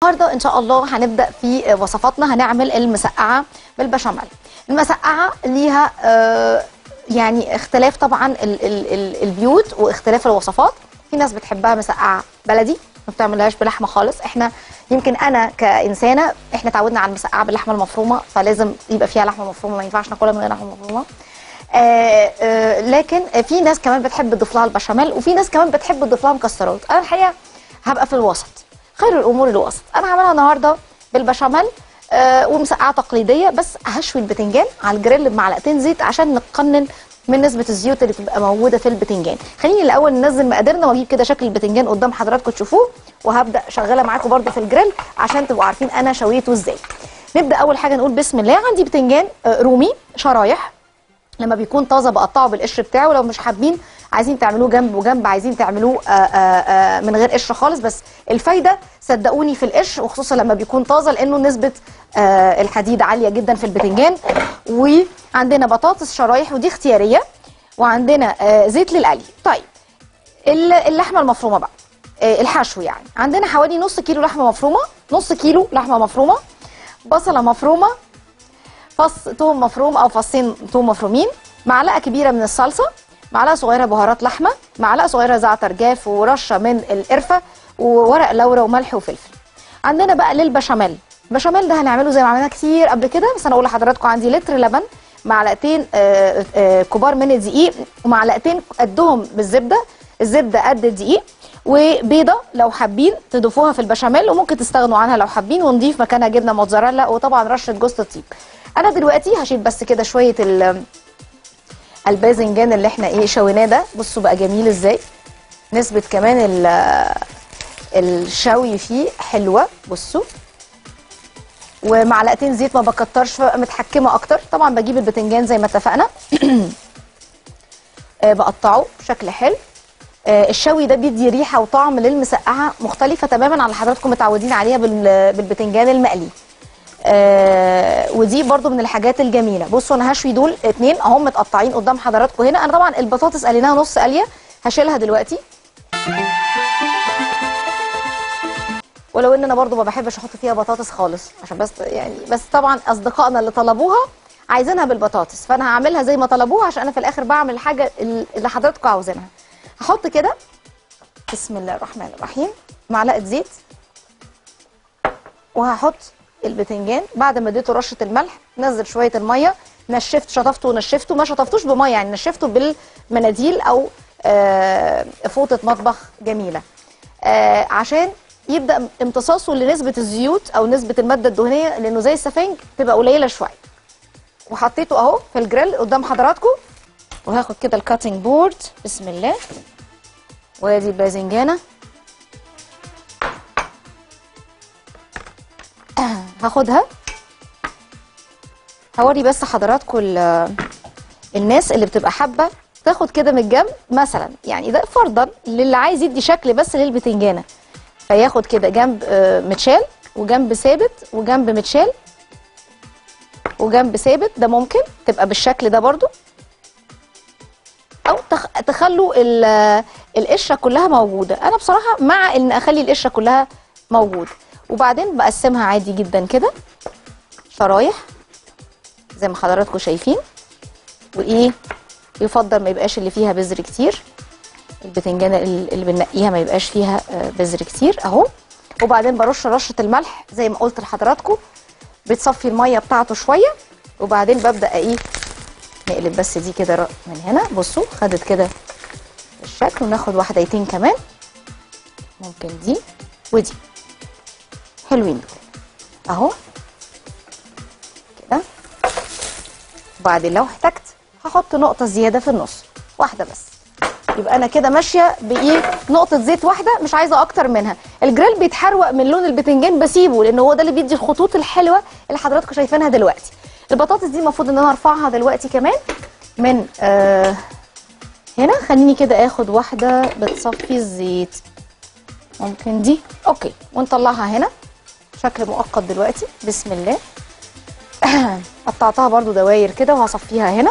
النهارده ان شاء الله هنبدا في وصفاتنا هنعمل المسقعه بالبشاميل المسقعه ليها آه، يعني اختلاف طبعا ال ال ال البيوت واختلاف الوصفات في ناس بتحبها مسقعه بلدي ما بتعملهاش بلحمه خالص احنا يمكن انا كانسانه احنا اتعودنا على المسقعه باللحمه المفرومه فلازم يبقى فيها لحمه مفرومه ما ينفعش ناكلها من غير لحمه مفرومه آه آه لكن في ناس كمان بتحب تضيف لها البشاميل وفي ناس كمان بتحب تضيف لها مكسرات انا الحقيقه هبقى في الوسط خير الامور الوسط انا هعملها النهارده بالبشاميل آه ومسقعه تقليديه بس هشوي البتنجان على الجريل بمعلقتين زيت عشان نقنن من نسبه الزيوت اللي بتبقى موجوده في البتنجان خليني الاول ننزل مقاديرنا واجيب كده شكل البتنجان قدام حضراتكم تشوفوه وهبدا شغاله معاكم برده في الجريل عشان تبقوا عارفين انا شويته ازاي نبدا اول حاجه نقول بسم الله عندي بتنجان آه، رومي شرايح لما بيكون طازه بقطعه بالقشر بتاعه لو مش حابين عايزين تعملوه جنب وجنب عايزين تعملوه آآ آآ من غير قشر خالص بس الفايده صدقوني في القشر وخصوصا لما بيكون طازه لانه نسبه آه، الحديد عاليه جدا في البتنجان وعندنا بطاطس شرايح ودي اختياريه وعندنا آه، زيت للقلي طيب ال- اللحمه المفرومه بقى آه، الحشو يعني عندنا حوالي نص كيلو لحمه مفرومه نص كيلو لحمه مفرومه بصله مفرومه فص توم مفروم او فصين توم مفرومين معلقه كبيره من الصلصه معلقه صغيره بهارات لحمه معلقه صغيره زعتر جاف ورشه من القرفه وورق لورا وملح وفلفل عندنا بقى للبشاميل البشاميل ده هنعمله زي ما عملنا كتير قبل كده بس انا اقول لحضراتكم عندي لتر لبن معلقتين آه، آه، كبار من الدقيق ومعلقتين قدهم بالزبده الزبده قد الدقيق وبيضه لو حابين تضيفوها في البشاميل وممكن تستغنوا عنها لو حابين ونضيف مكانها جبنه موتزاريلا وطبعا رشه جوز الطيب انا دلوقتي هشيل بس كده شويه ال- الباذنجان اللي احنا ايه شويناه ده بصوا بقى جميل ازاي نسبه كمان ال- الشوي فيه حلوه بصوا ومعلقتين زيت ما بكترش فبقى متحكمه اكتر طبعا بجيب البتنجان زي ما اتفقنا آه، بقطعه بشكل حلو آه، الشوي ده بيدي ريحه وطعم للمسقعه مختلفه تماما عن اللي حضراتكم متعودين عليها بال- بالبتنجان المقلي آه ودي برضو من الحاجات الجميله بصوا انا هشوي دول اتنين اهم متقطعين قدام حضراتكم هنا انا طبعا البطاطس قليناها نص قليه هشيلها دلوقتي ولو ان انا برضو ما بحبش احط فيها بطاطس خالص عشان بس يعني بس طبعا اصدقائنا اللي طلبوها عايزينها بالبطاطس فانا هعملها زي ما طلبوها عشان انا في الاخر بعمل الحاجه اللي حضراتكم عاوزينها هحط كده بسم الله الرحمن الرحيم معلقه زيت وهحط البتنجان بعد ما اديته رشه الملح نزل شويه الميه نشفت شطفته ونشفته ما شطفتوش بميه يعني نشفته بالمناديل او آه، فوطه مطبخ جميله آه، عشان يبدا امتصاصه لنسبه الزيوت او نسبه الماده الدهنيه لانه زي السفنج تبقى قليله شويه وحطيته اهو في الجريل قدام حضراتكم وهاخد كده الكاتنج بورد بسم الله وادي الباذنجانه هاخدها هوري بس حضراتكم ال- الناس اللي بتبقى حابه تاخد كده من الجنب مثلا يعني ده فرضا للي عايز يدي شكل بس للبتنجانه فياخد كده جنب آه، متشال وجنب ثابت وجنب متشال وجنب ثابت ده ممكن تبقى بالشكل ده برضو او تخ... تخلوا ال- القشره كلها موجوده انا بصراحه مع ان اخلي القشره كلها موجوده وبعدين بقسمها عادي جدا كده شرايح زي ما حضراتكم شايفين وايه يفضل ما يبقاش اللي فيها بذر كتير البتنجان ال- اللي بنقيها ما يبقاش فيها آه، بذر كتير اهو وبعدين برش رشه الملح زي ما قلت لحضراتكم بتصفي الميه بتاعته شويه وبعدين ببدا ايه نقلب بس دي كده ر- من هنا بصوا خدت كده الشكل وناخد واحدتين كمان ممكن دي ودي حلوين دول اهو كده وبعدين لو احتجت هحط نقطه زياده في النص واحده بس يبقى انا كده ماشيه بايه نقطه زيت واحده مش عايزه اكتر منها الجريل بيتحروق من لون البتنجان بسيبه لان هو ده اللي بيدي الخطوط الحلوه اللي حضراتكم شايفينها دلوقتي البطاطس دي المفروض ان انا ارفعها دلوقتي كمان من آه هنا خليني كده اخد واحده بتصفي الزيت ممكن دي اوكي ونطلعها هنا شكل مؤقت دلوقتي بسم الله قطعتها برضو دواير كده وهصفيها هنا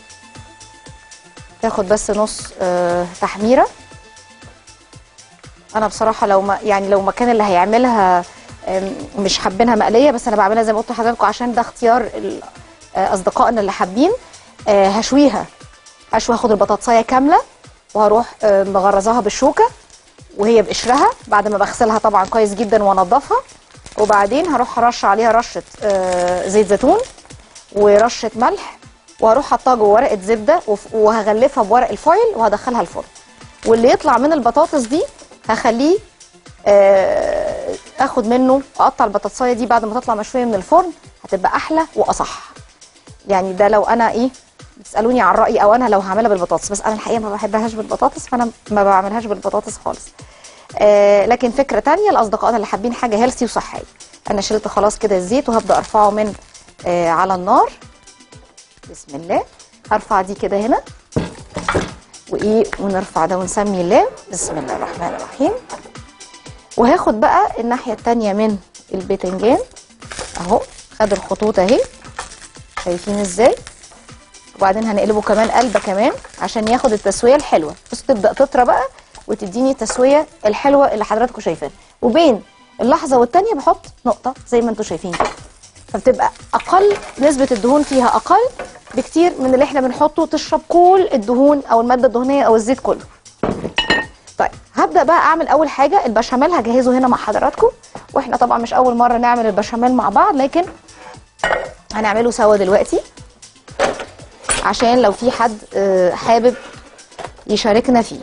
تاخد بس نص آه تحميره انا بصراحه لو ما يعني لو مكان اللي هيعملها أم، مش حابينها مقليه بس انا بعملها زي ما قلت لحضراتكم عشان ده اختيار ال- آه، اصدقائنا اللي حابين آه، هشويها هشوي هاخد البطاطسايه كامله وهروح آه، مغرزاها بالشوكه وهي بقشرها بعد ما بغسلها طبعا كويس جدا وانضفها وبعدين هروح ارش عليها رشه آه، زيت زيتون ورشه ملح وهروح حطها جوه ورقه زبده وف- وهغلفها بورق الفويل وهدخلها الفرن واللي يطلع من البطاطس دي هخليه آه، اخد منه اقطع البطاطسايه دي بعد ما تطلع مشويه من الفرن هتبقى احلى واصح يعني ده لو انا ايه بتسالوني عن رايي او انا لو هعملها بالبطاطس بس انا الحقيقه ما بحبهاش بالبطاطس فانا ما بعملهاش بالبطاطس خالص آه لكن فكره تانية لاصدقائنا اللي حابين حاجه هيلثي وصحيه انا شلت خلاص كده الزيت وهبدا ارفعه من آه على النار بسم الله هرفع دي كده هنا وايه ونرفع ده ونسمي الله بسم الله الرحمن الرحيم وهاخد بقى الناحيه التانية من الباذنجان اهو خد الخطوط اهي شايفين ازاي وبعدين هنقلبه كمان قلبه كمان عشان ياخد التسويه الحلوه بس تبدا تطرى بقى وتديني التسويه الحلوه اللي حضراتكم شايفينها وبين اللحظه والتانيه بحط نقطه زي ما انتم شايفين كده فبتبقى اقل نسبه الدهون فيها اقل بكتير من اللي احنا بنحطه تشرب كل الدهون او الماده الدهنيه او الزيت كله طيب هبدا بقى اعمل اول حاجه البشاميل هجهزه هنا مع حضراتكم واحنا طبعا مش اول مره نعمل البشاميل مع بعض لكن هنعمله سوا دلوقتي عشان لو في حد آه، حابب يشاركنا فيه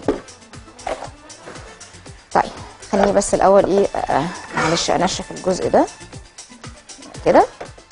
طيب خليني بس الاول ايه آه، معلش انشف الجزء ده كده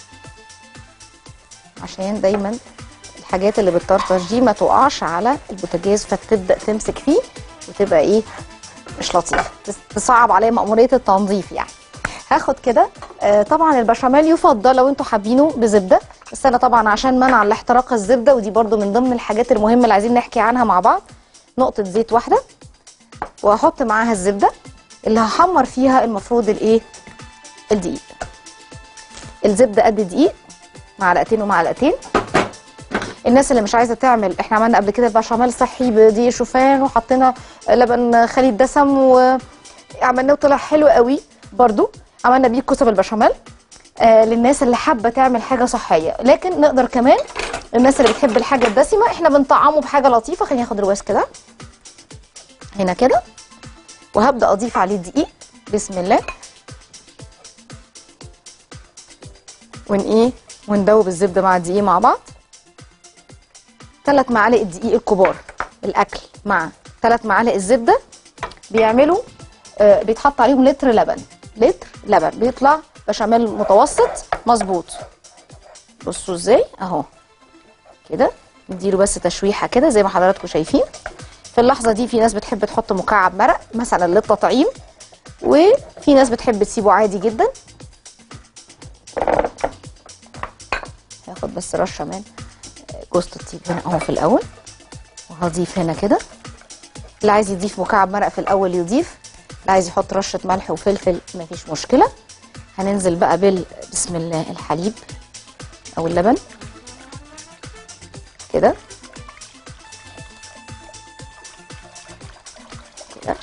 عشان دايما الحاجات اللي بتطرطش دي ما تقعش على البوتاجاز فتبدا تمسك فيه وتبقى ايه مش لطيفه تس- تصعب عليا مأمورية التنظيف يعني هاخد كده آه طبعا البشاميل يفضل لو انتوا حابينه بزبده بس انا طبعا عشان منع الاحتراق الزبده ودي برضو من ضمن الحاجات المهمه اللي عايزين نحكي عنها مع بعض نقطه زيت واحده وهحط معاها الزبده اللي هحمر فيها المفروض الايه الدقيق الزبده قد دقيق معلقتين ومعلقتين الناس اللي مش عايزه تعمل احنا عملنا قبل كده البشاميل صحي بدقيق شوفان وحطينا لبن خليط دسم وعملناه وطلع حلو قوي برضو عملنا بيه كتب البشاميل آه للناس اللي حابه تعمل حاجه صحيه لكن نقدر كمان الناس اللي بتحب الحاجه الدسمه احنا بنطعمه بحاجه لطيفه خليني اخد الواس كده هنا كده وهبدا اضيف عليه دقيق بسم الله ون ايه وندوب الزبده مع الدقيق مع بعض ثلاث معالق الدقيق الكبار الاكل مع ثلاث معالق الزبده بيعملوا آه بيتحط عليهم لتر لبن لتر لبن بيطلع بشاميل متوسط مظبوط بصوا ازاي اهو كده نديله بس تشويحه كده زي ما حضراتكم شايفين في اللحظه دي في ناس بتحب تحط مكعب مرق مثلا للتطعيم وفي ناس بتحب تسيبه عادي جدا هاخد بس رشه من جوز الطيب هنا اهو في الاول وهضيف هنا كده اللي عايز يضيف مكعب مرق في الاول يضيف اللي عايز يحط رشه ملح وفلفل مفيش مشكله هننزل بقى بال بسم الله الحليب او اللبن كده كده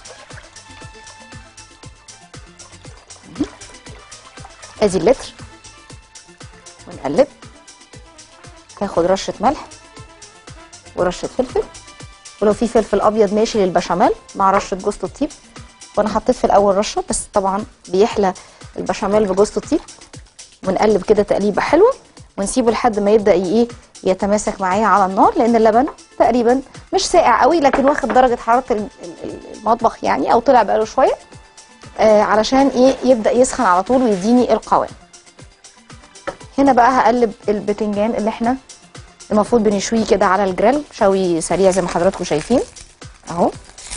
مهم. ادي اللتر ونقلب هاخد رشه ملح ورشه فلفل ولو في فلفل ابيض ماشي للبشاميل مع رشه جوز الطيب وانا حطيت في الاول رشه بس طبعا بيحلى البشاميل بجوز الطيب ونقلب كده تقليبه حلوه ونسيبه لحد ما يبدا ايه يتماسك معايا على النار لان اللبن تقريبا مش ساقع قوي لكن واخد درجه حراره ال- ال- المطبخ يعني او طلع بقاله شويه آه علشان ايه يبدا يسخن على طول ويديني القوام هنا بقى هقلب البتنجان اللي احنا المفروض بنشويه كده على الجريل شوي سريع زي ما حضراتكم شايفين اهو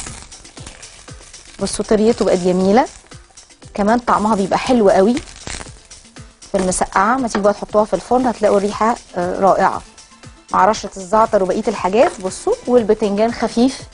بصوا طريته بقت جميله كمان طعمها بيبقى حلو قوي في المسقعه ما تيجوا بقى تحطوها في الفرن هتلاقوا الريحه آه، رائعه مع رشه الزعتر وبقيه الحاجات بصوا والبتنجان خفيف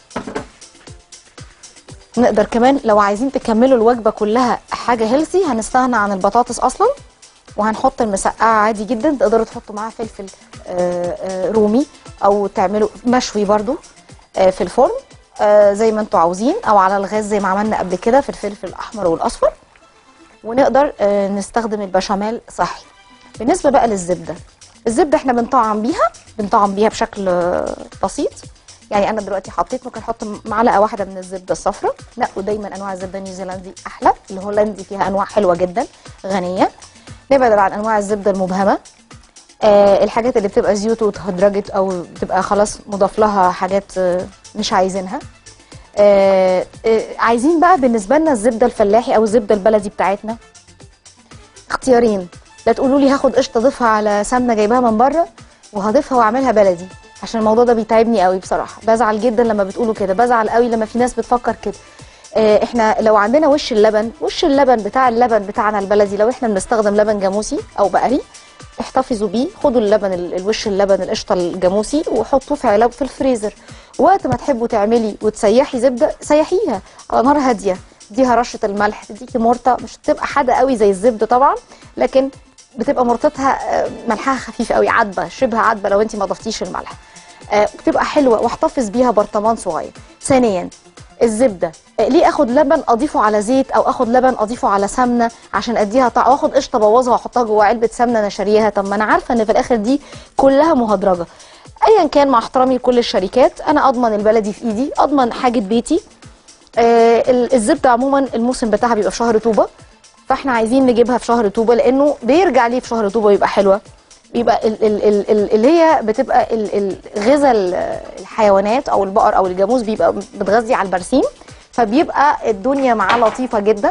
نقدر كمان لو عايزين تكملوا الوجبه كلها حاجه هيلثي هنستغنى عن البطاطس اصلا وهنحط المسقعه عادي جدا تقدروا تحطوا معاها فلفل آه، آه، رومي او تعملوا مشوي برضو آه، في الفرن آه زي ما انتوا عاوزين او على الغاز زي ما عملنا قبل كده في الفلفل الاحمر والاصفر ونقدر آه نستخدم البشاميل صحي بالنسبه بقى للزبده الزبده احنا بنطعم بيها بنطعم بيها بشكل آه، بسيط يعني انا دلوقتي حطيت ممكن احط معلقه واحده من الزبده الصفراء نقوا دايما انواع الزبده النيوزيلندي احلى الهولندي فيها انواع حلوه جدا غنيه نبعد عن انواع الزبده المبهمه آه الحاجات اللي بتبقى زيوت واتهدرجت او بتبقى خلاص مضاف لها حاجات آه مش عايزينها آه آه عايزين بقى بالنسبه لنا الزبده الفلاحي او الزبده البلدي بتاعتنا اختيارين لا تقولوا لي هاخد قشطه اضيفها على سمنه جايباها من بره وهضيفها واعملها بلدي عشان الموضوع ده بيتعبني قوي بصراحه بزعل جدا لما بتقولوا كده بزعل قوي لما في ناس بتفكر كده آه، احنا لو عندنا وش اللبن وش اللبن بتاع اللبن بتاعنا البلدي لو احنا بنستخدم لبن جاموسي او بقري احتفظوا بيه خدوا اللبن ال- الوش اللبن القشطه الجاموسي وحطوه في علب في الفريزر وقت ما تحبوا تعملي وتسيحي زبده سيحيها على نار هاديه اديها رشه الملح تديكي مرطه مش بتبقى حاده قوي زي الزبده طبعا لكن بتبقى مرطتها آه، ملحها خفيف قوي عدبه شبه عدبه لو انت ما ضفتيش الملح آه، بتبقى حلوه واحتفظ بيها برطمان صغير ثانيا الزبده آه، ليه اخد لبن اضيفه على زيت او اخد لبن اضيفه على سمنه عشان اديها طعم واخد قشطه ابوظها واحطها جوه علبه سمنه انا شارياها طب ما انا عارفه ان في الاخر دي كلها مهدرجه ايا كان مع احترامي لكل الشركات انا اضمن البلدي في ايدي اضمن حاجه بيتي آه، ال- الزبده عموما الموسم بتاعها بيبقى في شهر طوبه فاحنا عايزين نجيبها في شهر طوبه لانه بيرجع ليه في شهر طوبه يبقى حلوه بيبقى ال- ال- ال- ال- اللي هي بتبقى ال- ال- غذاء ال- الحيوانات او البقر او الجاموس بيبقى متغذي على البرسيم فبيبقى الدنيا معاه لطيفه جدا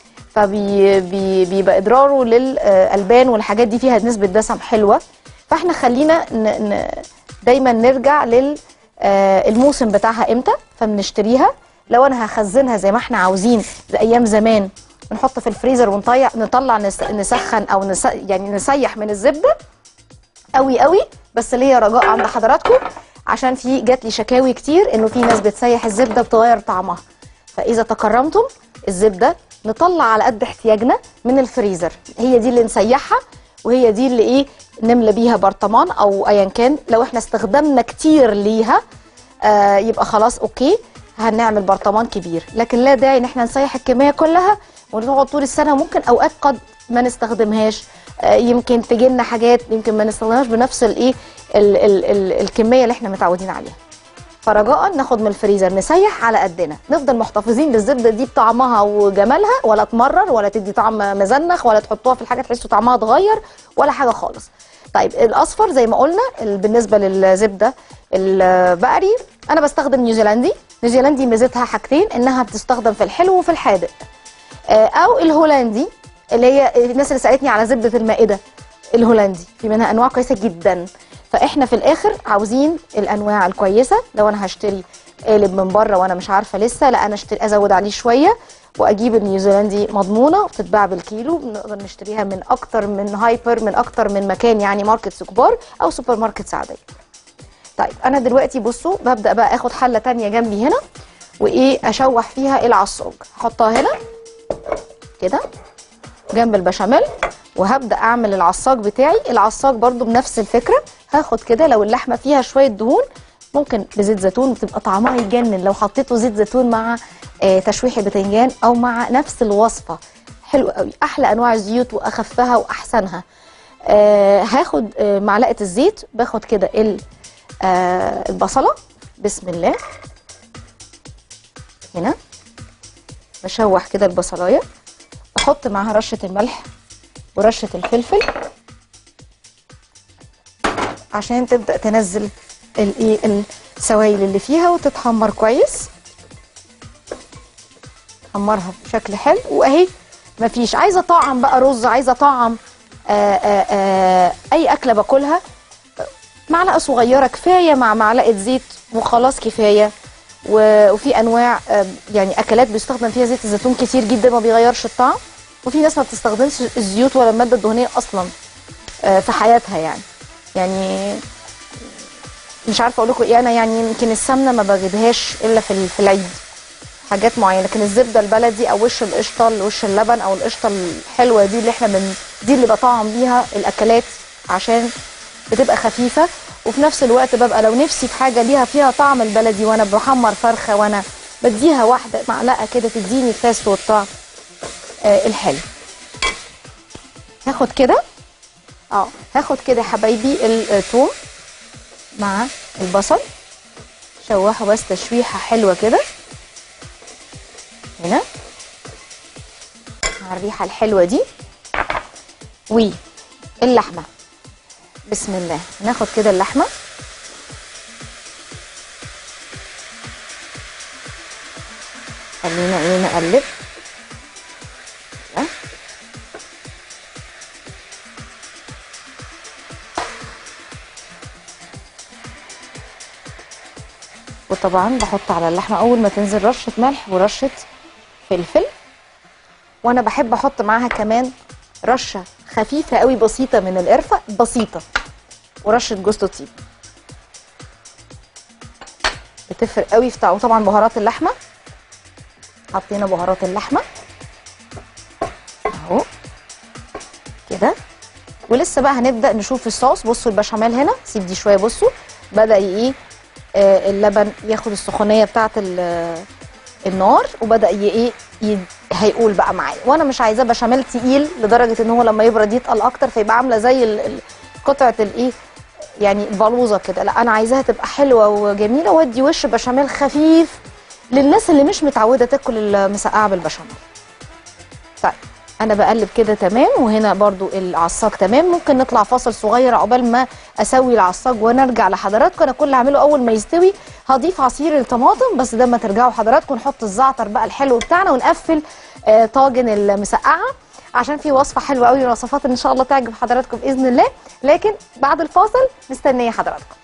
فبيبقى اضراره للالبان والحاجات دي فيها نسبه دسم حلوه فاحنا خلينا ن ن دايما نرجع لل آه، الموسم بتاعها امتى فبنشتريها لو انا هخزنها زي ما احنا عاوزين زي ايام زمان نحط في الفريزر ونطيع نطلع نس نسخن او نس يعني نسيح من الزبده قوي قوي بس ليا رجاء عند حضراتكم عشان في جات لي شكاوي كتير انه في ناس بتسيح الزبده بتغير طعمها فاذا تكرمتم الزبده نطلع على قد احتياجنا من الفريزر هي دي اللي نسيحها وهي دي اللي ايه نملى بيها برطمان او ايا كان لو احنا استخدمنا كتير ليها آه يبقى خلاص اوكي هنعمل برطمان كبير لكن لا داعي ان احنا نسيح الكميه كلها ونقعد طول السنه ممكن اوقات قد ما نستخدمهاش آه يمكن تجي لنا حاجات يمكن ما نستخدمهاش بنفس الايه ال- ال- ال- الكميه اللي احنا متعودين عليها فرجاء ناخد من الفريزر نسيح على قدنا نفضل محتفظين بالزبده دي بطعمها وجمالها ولا تمرر ولا تدي طعم مزنخ ولا تحطوها في الحاجه تحسوا طعمها اتغير ولا حاجه خالص طيب الاصفر زي ما قلنا ال- بالنسبه للزبده البقري انا بستخدم نيوزيلندي نيوزيلندي ميزتها حاجتين انها بتستخدم في الحلو وفي الحادق آه، او الهولندي اللي هي الناس اللي سالتني على زبده المائده الهولندي في منها انواع كويسه جدا فاحنا في الاخر عاوزين الانواع الكويسه لو انا هشتري قالب من بره وانا مش عارفه لسه لا انا اشتري ازود عليه شويه واجيب النيوزيلندي مضمونه وبتتباع بالكيلو بنقدر نشتريها من اكتر من هايبر من اكتر من مكان يعني ماركتس كبار او سوبر ماركتس عاديه طيب انا دلوقتي بصوا ببدا بقى اخد حله تانية جنبي هنا وايه اشوح فيها العصاج احطها هنا كده جنب البشاميل وهبدا اعمل العصاج بتاعي العصاج برضو بنفس الفكره هاخد كده لو اللحمه فيها شويه دهون ممكن بزيت زيتون بتبقى طعمها يجنن لو حطيته زيت زيتون مع آه، تشويح البتنجان او مع نفس الوصفه حلو قوي احلى انواع الزيوت واخفها واحسنها آه هاخد آه معلقه الزيت باخد كده ال- آه البصله بسم الله هنا بشوح كده البصلايه احط معاها رشه الملح ورشه الفلفل عشان تبدا تنزل الايه السوائل اللي فيها وتتحمر كويس حمرها بشكل حلو واهي مفيش عايزه طعم بقى رز عايزه طعم آآ آآ اي اكله باكلها معلقه صغيره كفايه مع معلقه زيت وخلاص كفايه و- وفي انواع آه، يعني اكلات بيستخدم فيها زيت الزيتون كتير جدا ما بيغيرش الطعم وفي ناس ما بتستخدمش الزيوت ولا الماده الدهنيه اصلا آه، في حياتها يعني يعني مش عارفه اقول لكم ايه انا يعني يمكن السمنه ما بجيبهاش الا في ال- في العيد حاجات معينه لكن الزبده البلدي او وش القشطه وش اللبن او القشطه الحلوه دي اللي احنا من دي اللي بطعم بيها الاكلات عشان بتبقى خفيفه وفي نفس الوقت ببقى لو نفسي في حاجه ليها فيها طعم البلدي وانا بحمر فرخه وانا بديها واحده معلقه كده تديني التيست والطعم آه الحلو هاخد كده اه هاخد كده يا حبايبي الثوم مع البصل شوحه بس تشويحه حلوه كده هنا مع الريحه الحلوه دي واللحمه بسم الله ناخد كده اللحمه خلينا ايه نقلب كده. وطبعا بحط على اللحمه اول ما تنزل رشه ملح ورشه فلفل وانا بحب احط معاها كمان رشه خفيفه قوي بسيطه من القرفه بسيطه ورشه جوز الطيب بتفرق قوي في طعم وطبعا بهارات اللحمه حطينا بهارات اللحمه اهو كده ولسه بقى هنبدا نشوف الصوص بصوا البشاميل هنا سيب دي شويه بصوا بدا ايه آه اللبن ياخد السخونيه بتاعه ال- النار وبدا ي- ايه ي- هيقول بقى معايا وانا مش عايزاه بشاميل تقيل لدرجه ان هو لما يبرد يتقل اكتر فيبقى عامله زي ال- ال- قطعه الايه يعني البلوزه كده لا انا عايزاها تبقى حلوه وجميله وادي وش بشاميل خفيف للناس اللي مش متعوده تاكل المسقعه بالبشاميل طيب انا بقلب كده تمام وهنا برضو العصاج تمام ممكن نطلع فاصل صغير عقبال ما اسوي العصاج ونرجع لحضراتكم انا كل اللي هعمله اول ما يستوي هضيف عصير الطماطم بس ده ما ترجعوا حضراتكم نحط الزعتر بقى الحلو بتاعنا ونقفل آه، طاجن المسقعه عشان في وصفه حلوه قوي وصفات ان شاء الله تعجب حضراتكم باذن الله لكن بعد الفاصل مستنيه حضراتكم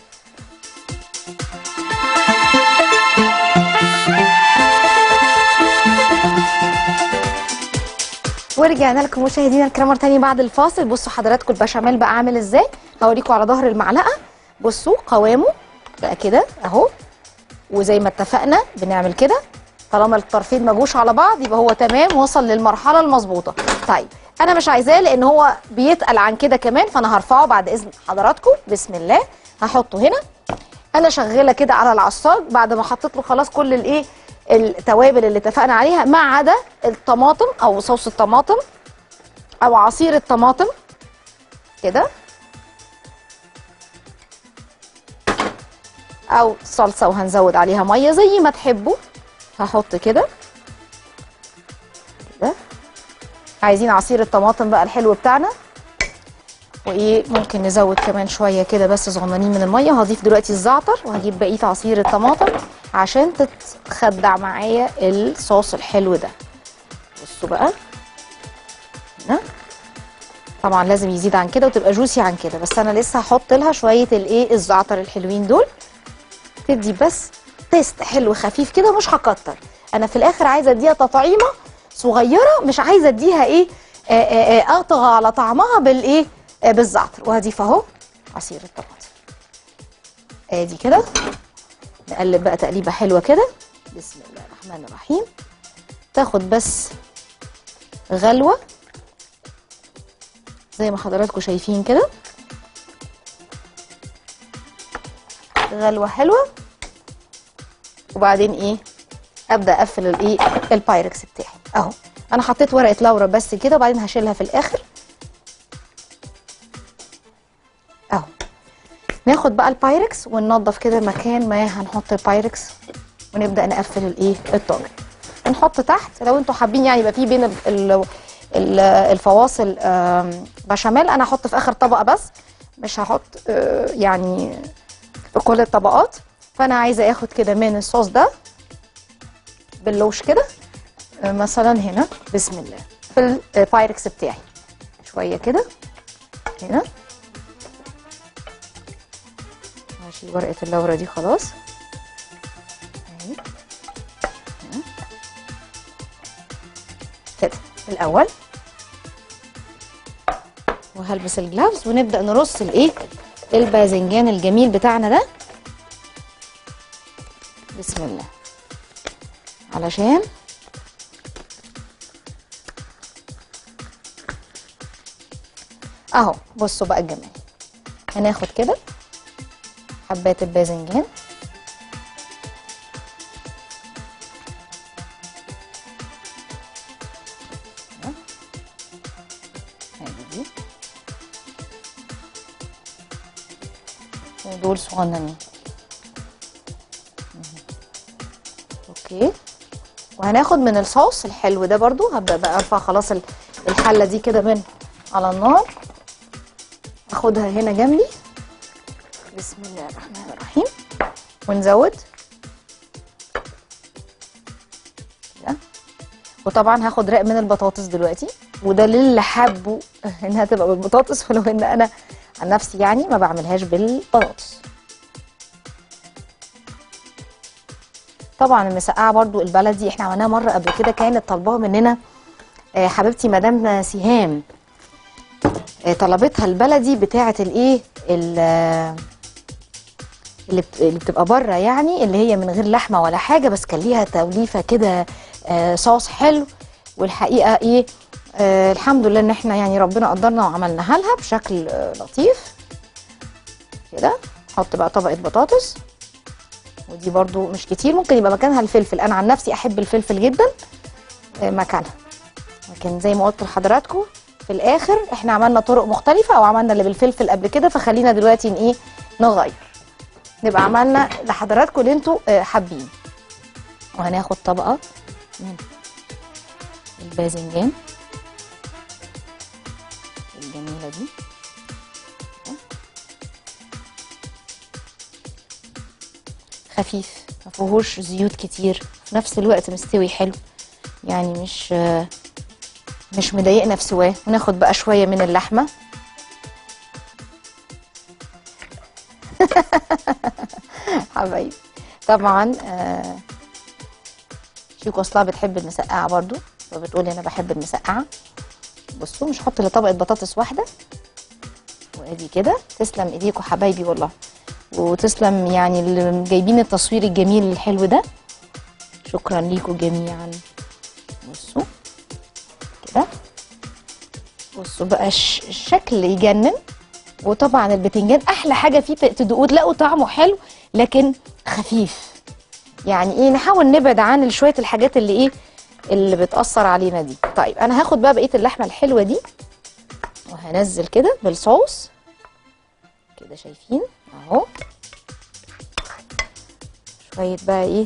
ورجعنا لكم مشاهدينا الكرام مره تاني بعد الفاصل بصوا حضراتكم البشاميل بقى عامل ازاي هوريكم على ظهر المعلقه بصوا قوامه بقى كده اهو وزي ما اتفقنا بنعمل كده طالما الطرفين ما جوش على بعض يبقى هو تمام وصل للمرحله المظبوطه طيب انا مش عايزاه لان هو بيتقل عن كده كمان فانا هرفعه بعد اذن حضراتكم بسم الله هحطه هنا انا شغاله كده على العصاج بعد ما حطيت له خلاص كل الايه التوابل اللي اتفقنا عليها ما عدا الطماطم او صوص الطماطم او عصير الطماطم كده او صلصه وهنزود عليها ميه زي ما تحبوا هحط كده كده عايزين عصير الطماطم بقى الحلو بتاعنا وايه ممكن نزود كمان شويه كده بس صغننين من الميه وهضيف دلوقتي الزعتر وهجيب بقيه عصير الطماطم عشان تتخدع معايا الصوص الحلو ده بصوا بقى هنا طبعا لازم يزيد عن كده وتبقى جوسي عن كده بس انا لسه هحط لها شويه الايه الزعتر الحلوين دول تدي بس تيست حلو خفيف كده مش هكتر انا في الاخر عايزه اديها تطعيمه صغيره مش عايزه اديها ايه آه، آه، آه، اطغى على طعمها بالايه آه، بالزعتر وهضيف اهو عصير الطماطم ادي كده نقلب بقى تقليبه حلوه كده بسم الله الرحمن الرحيم تاخد بس غلوه زي ما حضراتكم شايفين كده غلوه حلوه وبعدين ايه ابدا اقفل الايه البايركس بتاعي اهو انا حطيت ورقه لورا بس كده وبعدين هشيلها في الاخر اهو ناخد بقى البايركس وننضف كده مكان ما هنحط البايركس ونبدا نقفل الايه الطاجن نحط تحت لو انتوا حابين يعني يبقى في بين ال- ال- ال- الفواصل آم، بشاميل انا هحط في اخر طبقه بس مش هحط آه، يعني في كل الطبقات فانا عايزه اخد كده من الصوص ده باللوش كده آه، مثلا هنا بسم الله في البايركس بتاعي شويه كده هنا هشيل ورقه اللورة دي خلاص اهي هنا. كده الاول وهلبس الجلافز ونبدا نرص الايه الباذنجان الجميل بتاعنا ده بسم الله علشان اهو بصوا بقى الجمال هناخد كده حبات الباذنجان ادي دي ودول صغننين مهم. اوكي وهناخد من الصوص الحلو ده برضو هبدأ بقى ارفع خلاص ال- الحلة دي كده من على النار اخدها هنا جنبي بسم الله الرحمن الرحيم ونزود كده وطبعا هاخد رق من البطاطس دلوقتي وده للي حابه انها تبقى بالبطاطس ولو ان انا عن نفسي يعني ما بعملهاش بالبطاطس طبعا المسقعه برضو البلدي احنا عملناها مره قبل كده كانت طالباها مننا آه، حبيبتي مدام سهام آه، طلبتها البلدي بتاعه الايه ال- آه، اللي بت- اللي بتبقى بره يعني اللي هي من غير لحمه ولا حاجه بس كان ليها توليفه كده آه، صوص حلو والحقيقه ايه آه الحمد لله ان احنا يعني ربنا قدرنا وعملناها لها بشكل آه لطيف كده نحط بقى طبقه بطاطس ودي برضو مش كتير ممكن يبقى مكانها الفلفل انا عن نفسي احب الفلفل جدا آه مكانها لكن زي ما قلت لحضراتكم في الاخر احنا عملنا طرق مختلفه او عملنا اللي بالفلفل قبل كده فخلينا دلوقتي ن- ايه نغير نبقى عملنا لحضراتكم اللي انتوا آه، حابين وهناخد طبقه من الباذنجان الجميله دي خفيف ما فيهوش زيوت كتير في نفس الوقت مستوي حلو يعني مش آه، مش مضايقنا في سواه وناخد بقى شويه من اللحمه حبايبي طبعا آه شيكو اصلا بتحب المسقعه برضو فبتقولي انا بحب المسقعه بصوا مش هحط الا طبقه بطاطس واحده وادي كده تسلم ايديكم حبايبي والله وتسلم يعني اللي جايبين التصوير الجميل الحلو ده شكرا ليكم جميعا بصوا كده بصوا بقى الش- الشكل يجنن وطبعا البتنجان احلى حاجه فيه تدوقوه تلاقوا طعمه حلو لكن خفيف يعني ايه نحاول نبعد عن شويه الحاجات اللي ايه اللي بتاثر علينا دي طيب انا هاخد بقى بقيه اللحمه الحلوه دي وهنزل كده بالصوص كده شايفين اهو شويه بقى ايه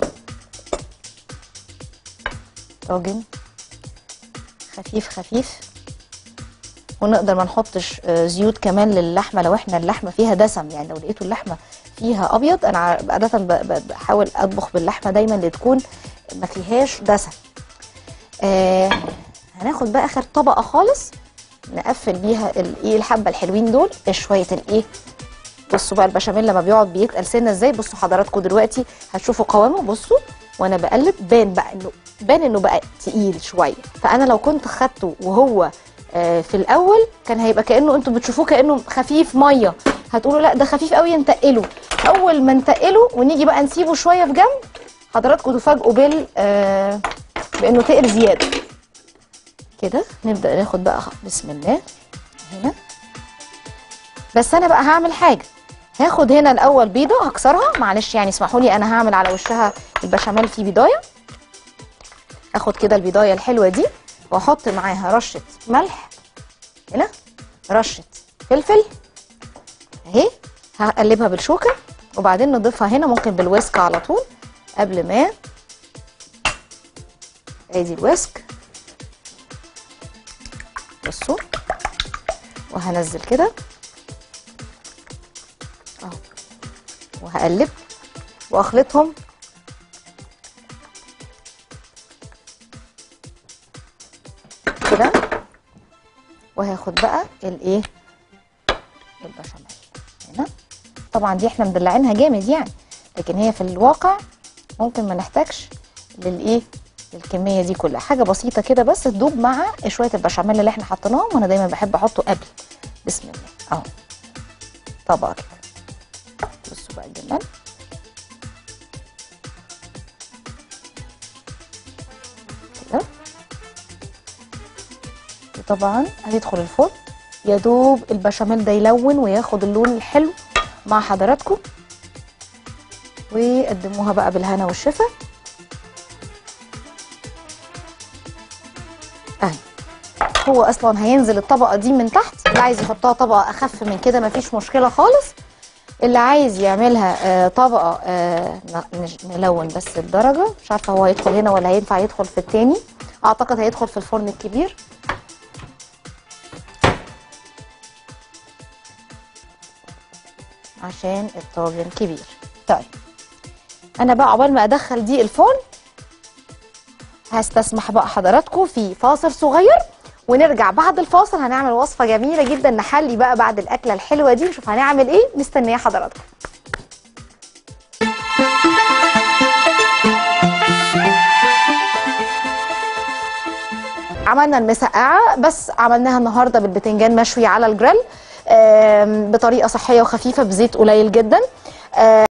طاجن خفيف خفيف ونقدر ما نحطش آه، زيوت كمان للحمه لو احنا اللحمه فيها دسم يعني لو لقيتوا اللحمه فيها ابيض انا ع- عاده ب- ب- بحاول اطبخ باللحمه دايما اللي تكون ما فيهاش دسم آه هناخد بقى اخر طبقه خالص نقفل بيها الايه الحبه الحلوين دول شويه الايه بصوا بقى البشاميل لما بيقعد بيتقل سنه ازاي بصوا حضراتكم دلوقتي هتشوفوا قوامه بصوا وانا بقلب بان بقى انه بان انه بقى تقيل شويه فانا لو كنت خدته وهو آه، في الاول كان هيبقى كانه انتوا بتشوفوه كانه خفيف ميه هتقولوا لا ده خفيف قوي نتقله اول ما نتقله ونيجي بقى نسيبه شويه في جنب حضراتكم تفاجئوا بال آه، بانه تقل زياده كده نبدا ناخد بقى بسم الله هنا بس انا بقى هعمل حاجه هاخد هنا الاول بيضه هكسرها معلش يعني اسمحوا لي انا هعمل على وشها البشاميل في بيضايه اخد كده البيضايه الحلوه دي واحط معاها رشه ملح هنا رشه فلفل اهي هقلبها بالشوكه وبعدين نضيفها هنا ممكن بالويسك على طول قبل ما ادي الويسك بصوا وهنزل كده اهو وهقلب واخلطهم كده وهاخد بقى الايه البشاميل هنا طبعا دي احنا مدلعينها جامد يعني لكن هي في الواقع ممكن ما نحتاجش للايه الكميه دي كلها حاجه بسيطه كده بس تدوب مع شويه البشاميل اللي احنا حطيناهم وانا دايما بحب احطه قبل بسم الله اهو طبقه كده بصوا بقى الجمال كده وطبعا هيدخل الفرن يا دوب البشاميل ده يلون وياخد اللون الحلو مع حضراتكم وقدموها بقى بالهنا والشفا اهي هو اصلا هينزل الطبقه دي من تحت اللي عايز يحطها طبقه اخف من كده مفيش مشكله خالص اللي عايز يعملها آه طبقه آه ن- نج- نلون بس الدرجه مش عارفه هو هيدخل هنا ولا هينفع يدخل في التاني اعتقد هيدخل في الفرن الكبير عشان الطاجن كبير طيب انا بقى عقبال ما ادخل دي الفرن هستسمح بقى حضراتكم في فاصل صغير ونرجع بعد الفاصل هنعمل وصفة جميلة جدا نحلي بقى بعد الأكلة الحلوة دي نشوف هنعمل ايه مستنية حضراتكم عملنا المسقعة بس عملناها النهاردة بالبتنجان مشوي على الجريل آم، بطريقة صحية وخفيفة بزيت قليل جدا آم،